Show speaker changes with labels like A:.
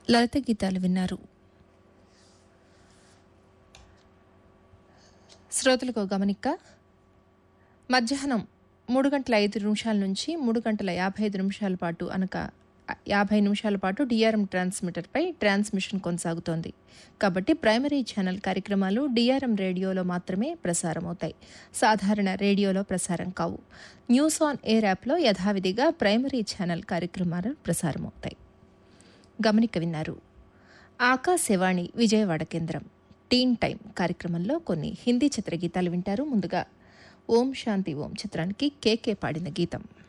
A: లలిత గీతాలు విన్నారు శ్రోతలకు గమనిక మధ్యాహ్నం మూడు గంటల ఐదు నిమిషాల నుంచి మూడు గంటల యాభై ఐదు నిమిషాల పాటు అనగా యాభై నిమిషాల పాటు డిఆర్ఎం ట్రాన్స్మిటర్పై ట్రాన్స్మిషన్ కొనసాగుతోంది కాబట్టి ప్రైమరీ ఛానల్ కార్యక్రమాలు డిఆర్ఎం రేడియోలో మాత్రమే ప్రసారం అవుతాయి సాధారణ రేడియోలో ప్రసారం కావు న్యూస్ ఆన్ ఎయిర్ యాప్లో యథావిధిగా ప్రైమరీ ఛానల్ కార్యక్రమాలు ప్రసారం అవుతాయి గమనిక విన్నారు ఆకాశవాణి విజయవాడ కేంద్రం టీన్ టైం కార్యక్రమంలో కొన్ని హిందీ చిత్రగీతాలు వింటారు ముందుగా ఓం శాంతి ఓం చిత్రానికి కేకే పాడిన గీతం